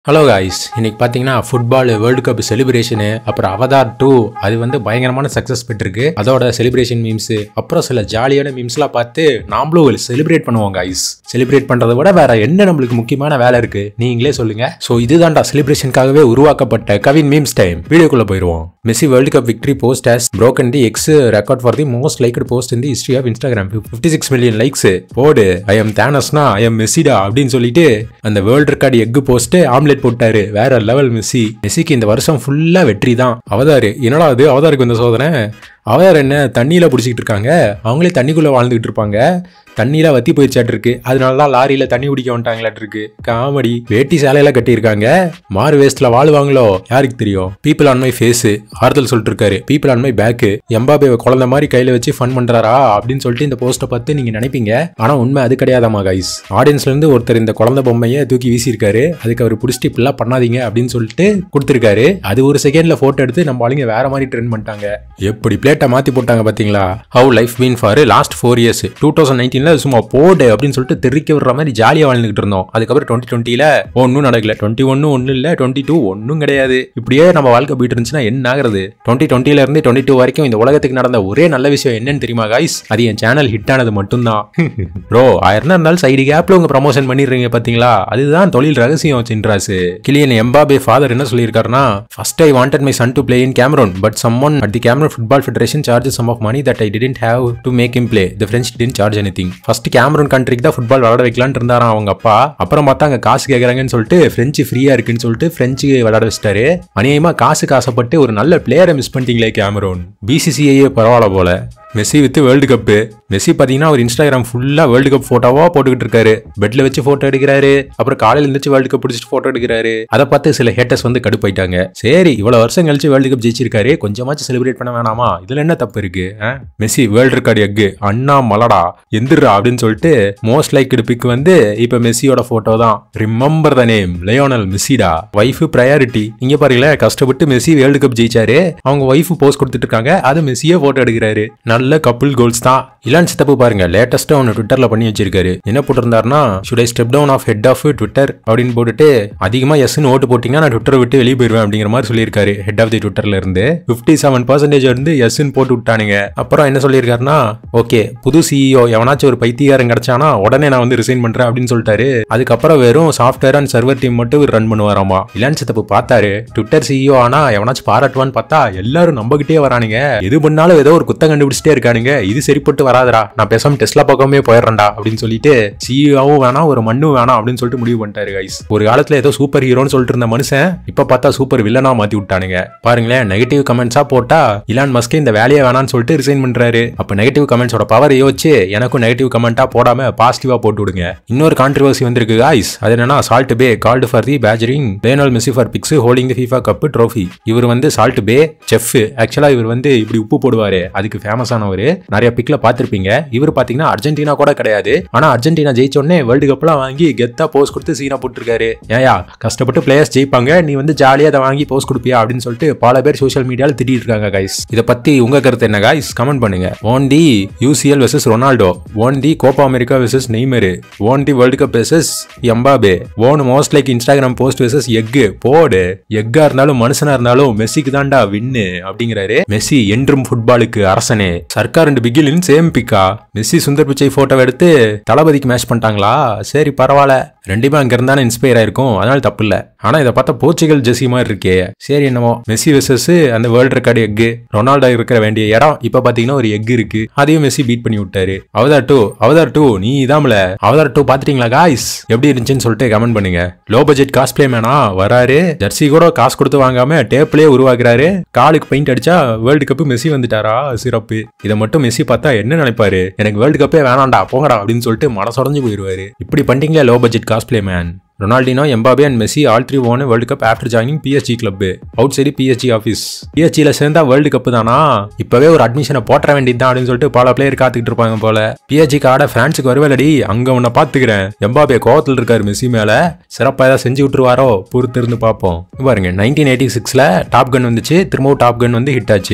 Hello guys இன்னைக்கு பார்த்தீங்கன்னா football world cup celebration அப்புறம் அவதார் டூ அது வந்து பயங்கரமான சக்ஸஸ் பெற்றிருக்கு அதோட செலிப்ரேஷன் மீம்ஸ் அப்புறம் சில ஜாலியான மீம்ஸ்லாம் பார்த்து நாமளும் செலிப்ரேட் பண்ணுவோம் காய்ஸ் செலிப்ரேட் பண்றதை விட வேற என்ன நம்மளுக்கு முக்கியமான வேலை இருக்கு நீங்களே சொல்லுங்க ஸோ இதுதான்டா செலிப்ரேஷனுக்காகவே உருவாக்கப்பட்ட கவின் மீம்ஸ் டைம் வீடியோக்குள்ள போயிடுவோம் Messi world cup victory post has broken the egg's record for the most liked post in the history of Instagram fifty six million likes போடு ஐ எம் தேனஸ்னா ஐ எம் மெஸ்ஸிடா அப்படின்னு சொல்லிட்டு அந்த world record egg post omelette போட்டாரு வேற level Messi மெஸ்ஸிக்கு இந்த வருஷம் ஃபுல்லா வெற்றி தான் அவதாரு என்னடா அது அவதாருக்கு வந்த சோதனை அவதார் என்ன தண்ணியில பிடிச்சிக்கிட்டு இருக்காங்க அவங்களே தண்ணிக்குள்ள வாழ்ந்துகிட்டு இருப்பாங்க தண்ணியில வத்தி போயிடுச்சாட்டு இருக்கு அதனால தான் லாரியில தண்ணி குடிக்க வந்துட்டாங்களாட்டு இருக்கு காமெடி வேட்டி சேலையில கட்டியிருக்காங்க மாறு வேஸ்ட்ல வாழ்வாங்களோ யாருக்கு தெரியும் பீப்புள் ஆன் மை ஃபேஸ் ஆறுதல் சொல்லிட்டு இருக்காரு people on my back Mbappe குழந்தை மாதிரி கையில வச்சு ஃபன் பண்றாரா அப்படின்னு சொல்லிட்டு இந்த போஸ்ட்டை பார்த்து நீங்க நினைப்பீங்க ஆனா உண்மை அது கிடையாதாமா கைஸ் ஆடியன்ஸ்ல இருந்து ஒருத்தர் இந்த குழந்தை பொம்மையை தூக்கி வீசியிருக்காரு அதுக்கு அவர் பிடிச்சிட்டு இப்படிலாம் பண்ணாதீங்க அப்படின்னு சொல்லிட்டு கொடுத்துருக்காரு அது ஒரு செகண்ட்ல போட்டோ எடுத்து நம்ம ஆளுங்க வேற மாதிரி ட்ரெண்ட் பண்ணிட்டாங்க எப்படி பிளேட்டை மாத்தி போட்டாங்க பாத்தீங்களா how life been for last four years two thousand நைன்டீன்ல சும்மா போடு அப்படின்னு சொல்லிட்டு தெரிவிக்க விடுற மாதிரி ஜாலியா வாழ்ந்துகிட்டு இருந்தோம் அதுக்கப்புறம் டுவெண்ட்டி டுவெண்ட்டில ஒன்றும் நடக்கல டுவெண்ட்டி ஒன்னு ஒன்றும் இல்லை டுவெண்ட்டி டூ ஒன்றும் கிடையாது இப்படியே நம்ம வாழ்க்கை போயிட்டு இருந்துச்சுன்னா என்ன ஆகுறது டுவெண்ட்டி டுவெண்ட்டில இருந்து டுவெண்ட்டி டூ வரைக்கும் இந்த உலகத்துக்கு நடந்த ஒரே நல்ல விஷயம் என்னன்னு தெரியுமா காய்ஸ் அது என் சேனல் ஹிட் ஆனது மட்டும்தான் ப்ரோ ஆயிரம் இருந்தாலும் சைடு கேப்ல உங்க ப்ரமோஷன் பண்ணிடுறீங்க பாத்தீங்களா அதுதான் தொழில் ரகசியம் சின்ராசு கிளியன் எம்பாபே ஃபாதர் என்ன சொல்லியிருக்காருன்னா first I wanted my son to play in Cameroon but someone at the Cameroon football federation charge some of money that I didn't have to make him play the friends didn't charge anything first Cameroon கண்ட்ரிக்கு தான் football விளாட வைக்கலான்னு இருந்தாராம் அவங்க அப்பா அப்புறம் பார்த்தா அங்க காசு கேட்கறாங்கன்னு சொல்லிட்டு ஃப்ரெஞ்சு ஃப்ரீயா இருக்குன்னு சொல்லிட்டு ஃப்ரெஞ்சு விளையாட வச்சிட்டாரு அநியாயமா காசுக்கு ஆசைப்பட்டு ஒரு நல்ல பிளேயரை மிஸ் பண்ணிட்டீங்களே கேமரோன் பிசிசிஐயே பரவாயில்ல போல Messi with world cup Messi பார்த்தீங்கன்னா அவர் இன்ஸ்டாகிராம் ஃபுல்லாக வேர்ல்டு கப் ஃபோட்டோவா போட்டுக்கிட்டு இருக்காரு பெட்ல வச்சு ஃபோட்டோ எடுக்கிறாரு அப்புறம் காலையில் இருந்துச்சு வேர்ல்டு கப் பிடிச்சிட்டு ஃபோட்டோ எடுக்கிறாரு அதை பார்த்து சில ஹேட்டர்ஸ் வந்து கடுப்பாயிட்டாங்க சரி இவ்வளோ வருஷம் கழிச்சு வேர்ல்டு கப் ஜெயிச்சிருக்காரு கொஞ்சமாச்சும் செலிப்ரேட் பண்ண வேணாமா இதில் என்ன தப்பு இருக்கு ஆ? மெஸ்ஸி வேர்ல்டு ரெக்கார்டு எக்கு அண்ணா மலடா எந்திரா அப்படின்னு சொல்லிட்டு மோஸ்ட் லைக்டு பிக் வந்து இப்போ மெஸ்ஸியோட ஃபோட்டோ தான் ரிமெம்பர் த நேம் லயோனல் மெஸ்ஸிடா ஒய்ஃபு ப்ரையாரிட்டி இங்க பாருங்களேன் கஷ்டப்பட்டு மெஸ்ஸி வேர்ல்டு கப் ஜெயிச்சாரு அவங்க ஒய்ஃபு போஸ்ட் கொடுத்துட்டு இருக்காங்க அது மெஸ்ஸியே ஃபோட்டோ எடுக்கிறாரு நல்ல கப்புள் கோல்ஸ் தான் இலான் சித்தப்பு பாருங்க லேட்டஸ்டா ஒன்று ட்விட்டர்ல பண்ணி வச்சிருக்காரு என்ன போட்டிருந்தாருன்னா should I step down of head of Twitter அப்படின்னு போட்டுட்டு அதிகமா எஸ்ன்னு ஓட்டு போட்டீங்கன்னா நான் ட்விட்டரை விட்டு வெளியே போயிருவேன் அப்படிங்கிற மாதிரி சொல்லியிருக்காரு ஹெட் ஆஃப் தி ட்விட்டர்ல இருந்து ஃபிஃப்டி செவன் பர்சன்டேஜ் வந்து எஸ்ன்னு போட்டு விட்டானுங்க அப்புறம் என்ன சொல்லியிருக்காருன்னா ஓகே புது சிஇஓ எவனாச்சும் ஒரு பைத்தியாரம் கிடைச்சானா உடனே நான் வந்து ரிசைன் பண்றேன் அப்படின்னு சொல்லிட்டாரு அதுக்கப்புறம் வெறும் சாஃப்ட்வேர் அண்ட் சர்வர் டீம் மட்டும் ரன் பண்ணுவாராமா இலான் சித்தப்பு பார்த்தாரு ட்விட்டர் சிஇஓ ஆனா எவனாச்சும் பாராட்டுவான்னு பார்த்தா எல்லாரும் நம்பகிட்டே வரானுங்க எது பண்ணாலும் ஏதோ ஒரு குத்தம் கண்டுபிடிச்சிட்டே இருக்கானுங்க இது சரிப்பட்டு வராதுடா நான் பேசாம டெஸ்லா பக்கமே போயிடுறேன்டா அப்படின்னு சொல்லிட்டு சிஇஓவும் வேணாம் ஒரு மண்ணும் வேணாம் அப்படின்னு சொல்லிட்டு முடிவு பண்ணிட்டாரு கைஸ் ஒரு காலத்துல ஏதோ சூப்பர் ஹீரோன்னு சொல்லிட்டு இருந்த மனுஷன் இப்ப பார்த்தா சூப்பர் வில்லனா மாத்தி விட்டானுங்க பாருங்களேன் நெகட்டிவ் கமெண்ட்ஸா போட்டா இலான் மஸ்கே இந்த வேலையை வேணாம்னு சொல்லிட்டு ரிசைன் பண்றாரு அப்ப நெகட்டிவ் கமெண்ட்ஸோட பவர் யோசிச்சு எனக்கும் நெகட்டிவ் கமெண்டா போடாம பாசிட்டிவா போட்டு விடுங்க இன்னொரு கான்ட்ரவர்சி வந்திருக்கு காய்ஸ் அது என்னன்னா Salt Bae called for the badgering Lionel Messi for pics holding the FIFA cup trophy இவர் வந்து சால்ட் பே செஃப் ஆக்சுவலா இவர் வந்து இப்படி உப்பு போடுவாரு அதுக்கு ஃபேமஸ் ஆனவர் நிறைய பிக்ல பார்த்திருப்பீங்க இவர் பாத்தீங்கன்னா அர்ஜென்டினா கூட கிடையாது ஆனா அர்ஜென்டினா ஜெயிச்ச உடனே வேர்ல்டு கப்லாம் வாங்கி கெத்தா போஸ் கொடுத்து சீனா போட்டுருக்காரு ஏயா கஷ்டப்பட்டு பிளேயர்ஸ் ஜெயிப்பாங்க நீ வந்து ஜாலியா அதை வாங்கி போஸ் கொடுப்பியா அப்படின்னு சொல்லிட்டு பல பேர் சோஷியல் மீடியால திட்டிட்டு இருக்காங்க கைஸ் இதை பத்தி உங்க கருத்து என்ன கைஸ் கமெண்ட் பண்ணுங்க own the UCL versus Ronaldo own the Copa America versus Neymar own the world cup versus Mbappe own most like Instagram post versus egg போடு எக்கா இருந்தாலும் மனுஷனா இருந்தாலும் மெஸ்ஸிக்கு தான்டா வின்னு அப்படிங்கிறாரு மெஸ்ஸி என்றும் ஃபுட்பாலுக்கு அரசனே சர்க்கார் ரெண்டு பிகிலின் சேம் பிக்கா மெஸ்ஸி சுந்தர் பிச்சை போட்டோ எடுத்து தளபதிக்கு மேட்ச் பண்ணிட்டாங்களா சரி பரவாயில்ல ரெண்டுமே அங்க இருந்தானே இன்ஸ்பயர் ஆயிருக்கும் அதனால தப்பு இல்ல ஆனா இதை பார்த்தா போர்ச்சுகல் ஜெர்சி மாதிரி இருக்கே சரி என்னமோ மெஸ்ஸி வெர்சஸ் அந்த வேர்ல்டு ரெக்கார்டு எக்கு ரொனால்டோ இருக்கிற வேண்டிய இடம் இப்ப பாத்தீங்கன்னா ஒரு எக் இருக்கு அதையும் மெஸ்ஸி பீட் பண்ணி விட்டாரு அவதார் டூ அவதார் டூ நீ இதாமல அவதார் டூ பாத்துட்டீங்களா காய்ஸ் எப்படி இருந்துச்சுன்னு சொல்லிட்டு கமெண்ட் பண்ணுங்க லோ பட்ஜெட் காஸ்ட் பிளே மேனா வராரு ஜெர்சி கூட காசு கொடுத்து வாங்காம டேப்லயே உருவாக்குறாரு காலுக்கு பெயிண்ட் அடிச்சா வேர்ல்டு கப் மெஸ்ஸி வந்துட்டாரா சிறப்பு இதை மட்டும் மெஸ்ஸி பார்த்தா என்ன நினைப்பாரு எனக்கு வேர்ல்டு கப்பே வேணாம்டா போங்கடா அப்படின்னு சொல்லிட்டு மனசுடைஞ்சு போயிருவாரு இப்படி பண்ணிட்டீங்களா low budget cast play man Ronaldinho Mbappe and Messi all three own world cup after joining PSG club outside PSG office பிஎஸ்ஜியில் சேர்ந்தா வேர்ல்டு கப் தானா இப்பவே ஒரு அட்மிஷனை போட்ட வேண்டியது தான் அப்படின்னு சொல்லிட்டு பல பிளேயர் காத்துக்கிட்டு இருப்பாங்க போல பிஎஸ்ஜிக்கு ஆட பிரான்ஸுக்கு வருவேலடி அங்க உன்னை பாத்துக்கிறேன் எம்பாபே கோவத்தில் இருக்காரு மெஸ்ஸி மேல சிறப்பா ஏதாவது செஞ்சு விட்டுருவாரோ பொறுத்து இருந்து பார்ப்போம் இங்க பாருங்க நைன்டீன் எயிட்டி சிக்ஸ்ல டாப் கன் வந்துச்சு திரும்பவும் டாப் கன் வந்து ஹிட் ஆச்சு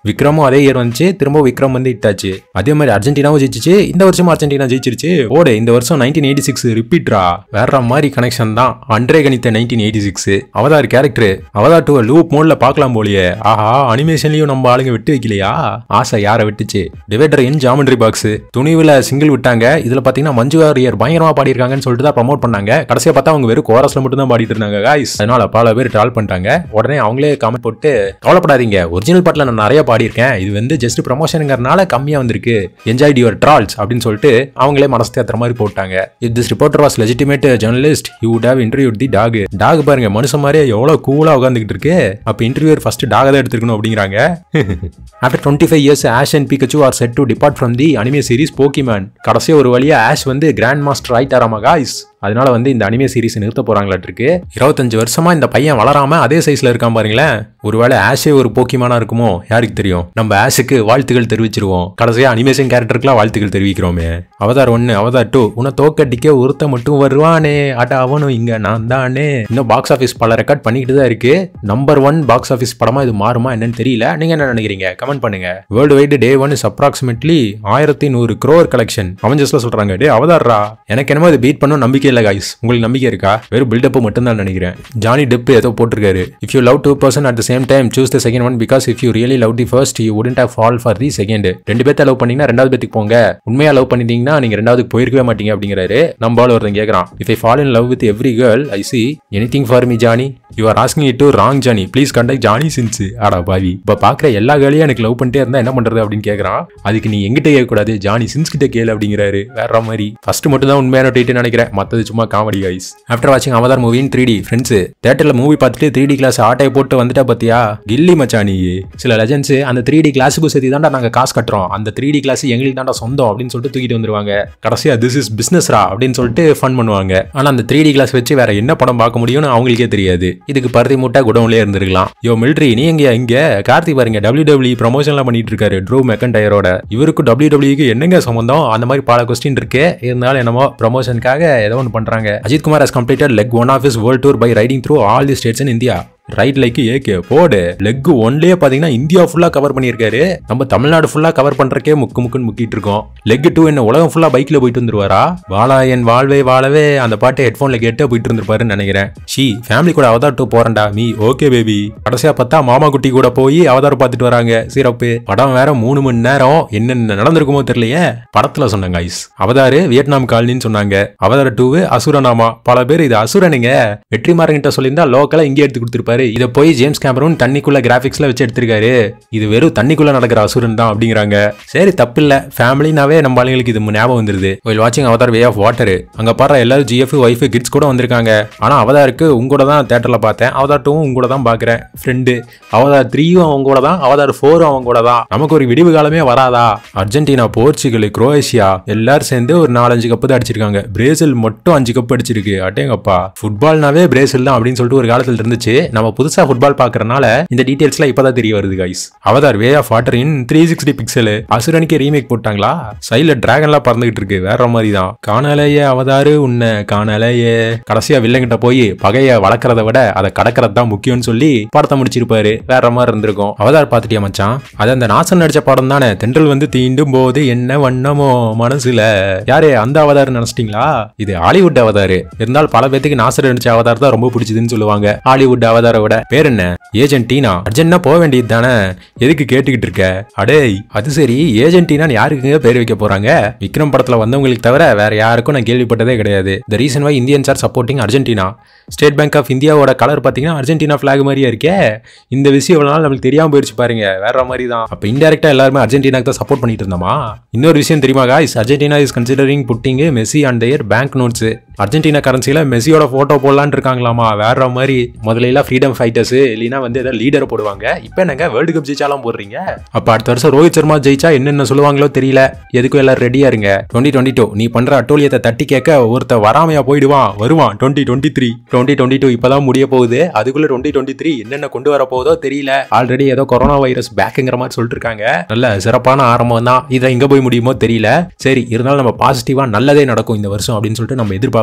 விக்ரமும் அதே இயர் வந்துச்சு திரும்ப விக்ரம் வந்து இட்டாச்சு அதே மாதிரி அர்ஜென்டினாவும் ஜெயிச்சிச்சு இந்த வருஷம் அர்ஜென்டினா ஜெயிச்சிருச்சு ஓடு இந்த வருஷம் நைன்டீன் எயிட்டி சிக்ஸ் ரிப்பீட்ரா வேற மாதிரி கனெக்ஷன் தான் அன்றே கணித்த nineteen eighty six Avatar character Avatar two loop மோட்ல பார்க்கலாம் போலியே ஆஹா அனிமேஷன்லயும் நம்ம ஆளுங்க விட்டு வைக்கலையா ஆசை யாரை விட்டுச்சு டிவைடர் இன் ஜாமெண்ட்ரி பாக்ஸ் துணிவுல சிங்கிள் விட்டாங்க இதுல பாத்தீங்கன்னா மஞ்சு வாரியர் பயங்கரமா பாடியிருக்காங்கன்னு சொல்லிட்டு தான் ப்ரமோட் பண்ணாங்க கடைசியா பார்த்தா அவங்க வெறும் கோரஸ்ல மட்டும் தான் பாடிட்டு இருந்தாங்க guys அதனால பல பேர் ட்ரால் பண்ணிட்டாங்க உடனே அவங்களே கமெண்ட் போட்டு கவலைப்படாதீங்க ஒரிஜினல் பாட்டில் நான் நிறைய பாடியிருக்கேன் இது வந்து ஜஸ்ட் ப்ரமோஷனுங்கிறனால கம்மியா வந்திருக்கு என்ஜாய் யுவர் ட்ரால்ஸ் அப்படின்னு சொல்லிட்டு அவங்களே மனசு தேத்துற மாதிரி போட்டாங்க if this reporter was legitimate journalist you would have interviewed the dog dog பாருங்க மனுஷன் மாதிரியே எவ்வளவு கூலா உட்காந்துக்கிட்டு இருக்கு அப்ப இன்டர்வியூர் ஃபர்ஸ்ட் டாக தான் எடுத்துக்கணும் அப்படிங்கிறாங்க after twenty five years Ash and Pikachu are set to depart from the anime series Pokemon கடைசியா ஒரு வழியா ஆஷ் வந்து கிராண்ட் மாஸ்டர் ஆயிட்டாராமா காய்ஸ் அதனால வந்து இந்த அனிமே சீரிஸ் நிறுத்த போறாங்களாட்டு இருக்கு இருபத்தஞ்சு வருஷமா இந்த பையன் வளராம அதே சைஸ்ல இருக்கான் பாருங்களேன் ஒருவேளை ஆஷே ஒரு போக்கிமானா இருக்குமோ யாருக்கு தெரியும் நம்ம ஆஷுக்கு வாழ்த்துக்கள் தெரிவிச்சிருவோம் கடைசியா அனிமேஷன் கேரக்டருக்குலாம் வாழ்த்துக்கள் தெரிவிக்கிறோமே அவதார் ஒன்னு அவதார் டூ உன்னை தோக்கடிக்க ஒருத்த மட்டும் வருவானே அட அவனும் இங்க நான் தானே இன்னும் பாக்ஸ் ஆஃபீஸ் பல ரெக்கார்ட் பண்ணிக்கிட்டு தான் இருக்கு நம்பர் ஒன் பாக்ஸ் ஆஃபீஸ் படமா இது மாறுமா என்னன்னு தெரியல நீங்க என்ன நினைக்கிறீங்க கமெண்ட் பண்ணுங்க world wide day one is approximately ஆயிரத்தி நூறு க்ரோர் கலெக்ஷன் அவஞ்சஸ்ல சொல்றாங்க டே அவதார்ரா எனக்கு என்னமோ இது பீட் பண்ணும் நம்பிக்கை இல்லை காய்ஸ் உங்களுக்கு நம்பிக்கை இருக்கா வெறும் பில்டப் மட்டும் தான் நினைக்கிறேன் ஜானி டெப் ஏதோ போட்டிருக்காரு if you love two person at the same time choose the second one because if you really love the first you wouldn't have fall for the second ரெண்டு பேர்த்த லவ் பண்ணீங்கன்னா ரெண்டாவது பேத்துக்கு போங்க உண்மையா லவ் பண்ணிட்டீங்கன்னா நீங்க ரெண்டாவதுக்கு போயிருக்கவே மாட்டீங்க அப்படிங்கிறாரு நம்ம ஆள் ஒருத்தன் கேட்கறான் if I fall in love with every girl I see anything for me Johnny you are asking it to wrong Johnny please conduct Johnny Sins ஆடா பாவி இப்போ பார்க்குற எல்லா கேர்ளையும் எனக்கு லவ் பண்ணிட்டே இருந்தா என்ன பண்றது அப்படின்னு கேட்கறான் அதுக்கு நீ எங்கிட்ட கேட்கக்கூடாது ஜானி சின்ஸ் கிட்ட கேளு அப்படிங்கிறாரு வேற மாதிரி ஃபர்ஸ்ட் மட்டும் தான் உண்மையான டைட்டு நினைக்கிறேன் மற்றது சும்மா காமெடி கைஸ் ஆஃப்டர் வாட்சிங் Avatar movie in three D friends தேட்டரில் மூவி பார்த்துட்டு த்ரீ டி கிளாஸ் ஆட்டையை போட்டு வந்துட்டா பார்த்தியா கில்லி மச்சானி சில லெஜன்ஸ் அந்த த்ரீ டி கிளாஸுக்கும் சேர்த்து தான்டா நாங்கள் காசு கட்டுறோம் அந்த த்ரீ டி கிளாஸ் எங்களுக்கு தான்டா சொந்தம் அப்படின்னு சொல்லிட்டு தூக்கிட்டு வந்துருவாங்க கடைசியா திஸ் இஸ் பிஸ்னஸ்ரா அப்படின்னு சொல்லிட்டு ஃபன் பண்ணுவாங்க ஆனால் அந்த த்ரீ டி கிளாஸ் வச்சு வேற என்ன படம் பார்க்க முடியும்னு அவங்களுக்கே தெரியாது இதுக்கு பருத்தி மூட்டை குடவுன்லேயே இருந்திருக்கலாம் யோ மிலிட்ரி நீ எங்க இங்க கார்த்தி பாருங்க டபிள்யூ டபிள்யூ ப்ரமோஷன்லாம் பண்ணிட்டு இருக்காரு ட்ரூ மெக்கன்டயரோட இவருக்கும் டபிள்யூ டபிள்யூக்கு என்னங்க சம்பந்தம் அந்த மாதிரி பல கொஸ்டின் இருக்கு இருந்தாலும் என்னமோ ப்ரமோஷனுக்காக ஏதோ ஒன்று பண்றாங்க Ajith Kumar has completed leg one of is world tour by riding through all the states in India right like AK போடு லெக் ஒன்லயே பாத்தீங்கன்னா இந்தியா ஃபுல்லா கவர் பண்ணியிருக்காரு நம்ம தமிழ்நாடு ஃபுல்லா கவர் பண்றக்கே முக்கு முக்குன்னு முக்கிட்டு இருக்கோம் லெக் டூ என்ன உலகம் ஃபுல்லா பைக்ல போயிட்டு வந்துருவாரா வாழா என் வாழ்வே வாழவே அந்த பாட்டை ஹெட்ஃபோன்ல கேட்டு போயிட்டு இருந்திருப்பாருன்னு நினைக்கிறேன் ஷி ஃபேமிலி கூட அவதார் டூ போறேன்டா மீ ஓகே பேபி கடைசியா பார்த்தா மாமா குட்டி கூட போய் அவதார் பார்த்துட்டு வராங்க சிறப்பு படம் வேற மூணு மணி நேரம் என்னென்ன நடந்திருக்குமோ தெரியலையே படத்துல சொன்னாங்க ஐஸ் அவதாரு வியட்நாம் காலனின்னு சொன்னாங்க அவதார் டூ அசுரனாமா பல பேர் இது அசுரனுங்க வெற்றிமாறன்கிட்ட சொல்லியிருந்தா லோக்கலா இங்கே எடுத்து கொடுத்துருப்பாரு இதை போய் ஜேம்ஸ் கேமரூன் தண்ணிக்குள்ள கிராபிக்ஸ்ல வச்சு எடுத்திருக்காரு இது வெறும் தண்ணிக்குள்ள நடக்கிற அசுரன் தான் அப்படிங்கிறாங்க சரி தப்பில்ல ஃபேமிலினாவே நம்ம ஆளுங்களுக்கு இது ஞாபகம் வந்துருது ஒயில் வாட்சிங் அவதார் வே ஆஃப் வாட்டர் அங்க பாரு எல்லாரும் ஜிஎஃப் ஒய்ஃப் கிட்ஸ் கூட வந்திருக்காங்க ஆனா அவதாருக்கு உங்க கூட தான் தேட்டர்ல பார்த்தேன் அவதார் டூவும் உங்க கூட தான் பாக்குறேன் ஃப்ரெண்டு அவதார் த்ரீயும் அவங்க கூட தான் அவதார் ஃபோரும் அவங்க கூட தான் நமக்கு ஒரு விடிவு காலமே வராதா அர்ஜென்டினா போர்ச்சுகல் குரோஏஷியா எல்லாரும் சேர்ந்து ஒரு நாலஞ்சு கப்பு தான் அடிச்சிருக்காங்க பிரேசில் மட்டும் அஞ்சு கப் அடிச்சிருக்கு அட்டேங்கப்பா ஃபுட்பால்னாவே பிரேசில் தான் அப்படின்னு சொல்லிட்டு ஒரு காலத்துல இருந்துச்சு நம்ம புதுசா ஃபுட்பால் பாக்குறனால இந்த டீடைல்ஸ்லாம் இப்பதான் தெரிய வருது guys Avatar way of water in three sixty pixel அசுரனுக்கு ரீமேக் போட்டாங்களா சைட்ல டிராகன்லாம் பறந்துகிட்டு இருக்கு வேற மாதிரி தான் காணலையே அவதாரு உன்னை காணலையே கடைசியா வில்லங்கிட்ட போய் பகைய வளர்க்கறத விட அதை கடக்கறது தான் முக்கியம்னு சொல்லி படத்தை முடிச்சிருப்பாரு வேற மாதிரி இருந்திருக்கும் அவதார் பாத்துட்டியா மச்சான் அது அந்த நாசன் நடிச்ச படம் தானே தென்றல் வந்து தீண்டும் போது என்ன வண்ணமோ மனசுல யாரு அந்த அவதார் நினைச்சிட்டீங்களா இது ஹாலிவுட் அவதாரு இருந்தாலும் பல பேத்துக்கு நாசர் நடிச்ச அவதார் தான் ரொம்ப பிடிச்சதுன்னு சொல்லுவாங்க ஹாலிவுட் அவதார விட பேர் என்ன ஏஜென்ட் டீனா அர்ஜென்ட்னா போக வேண்டியது தானே எதுக்கு கேட்டுக்கிட்டு இருக்க அடே அது சரி ஏஜென்ட் டீனான்னு யாருக்குங்க பேர் வைக்க போறாங்க விக்ரம் படத்துல வந்தவங்களுக்கு தவிர வேற யாருக்கும் நான் கேள்விப்பட்டதே கிடையாது the reason why Indians are supporting Argentina State Bank of இந்தியாவோட கலர் பார்த்தீங்கன்னா அர்ஜென்டினா ஃபிளாக் மாதிரியே இருக்கே இந்த விஷயம் இவ்வளவு நாள் நம்மளுக்கு தெரியாம போயிருச்சு பாருங்க வேற மாதிரி தான் அப்ப இன்டெரக்டா எல்லாருமே அர்ஜென்டினாக்கு தான் சப்போர்ட் பண்ணிட்டு இருந்தோமா இன்னொரு விஷயம் தெரியுமா guys Argentina is considering putting Messi and their bank notes Argentina கரன்சில மெஸ்ஸியோட போட்டோ போடலான்னு இருக்காங்களாமா வேற மாதிரி முதல்ல எல்லாம் ஃப்ரீடம் ஃபைட்டர்ஸ் இல்லைன்னா வந்து ஏதாவது லீடரை போடுவாங்க இப்போ என்னங்க வேர்ல்டு கப் ஜெயிச்சாலாம் போடுறீங்க அப்ப அடுத்த வருஷம் ரோஹித் சர்மா ஜெயிச்சா என்னென்ன சொல்லுவாங்களோ தெரியல எதுக்கும் எல்லாரும் ரெடியா இருங்க டுவெண்ட்டி டுவெண்ட்டி டூ நீ பண்ற அட்டோலியத்தை தட்டி கேட்க ஒருத்த வராமையா போயிடுவான் வருவான் twenty twenty three twenty twenty two இப்பதான் முடிய போகுது அதுக்குள்ள டுவெண்ட்டி டுவெண்ட்டி த்ரீ என்னென்ன கொண்டு வர போகுதோ தெரியல ஆல்ரெடி ஏதோ கொரோனா வைரஸ் பேக்குங்கிற மாதிரி சொல்லிட்டு இருக்காங்க நல்ல சிறப்பான ஆரம்பம் தான் இதை எங்க போய் முடியுமோ தெரியல சரி இருந்தாலும் நம்ம பாசிட்டிவா நல்லதே நடக்கும் இந்த வருஷம் அப்படின்னு சொல்லிட்டு நம்ம எதிர்பார்ப்போம்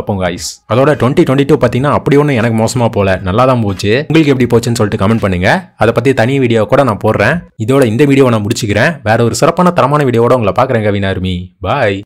பார்ப்போம் guys அதோட டுவெண்ட்டி டுவெண்ட்டி டூ பார்த்தீங்கன்னா அப்படி ஒன்றும் எனக்கு மோசமா போல நல்லா தான் போச்சு உங்களுக்கு எப்படி போச்சுன்னு சொல்லிட்டு கமெண்ட் பண்ணுங்க அதை பத்தி தனி வீடியோ கூட நான் போடுறேன் இதோட இந்த வீடியோவை நான் முடிச்சுக்கிறேன் வேற ஒரு சிறப்பான தரமான வீடியோவோட உங்களை பார்க்குறேன் கவினாருமி பாய்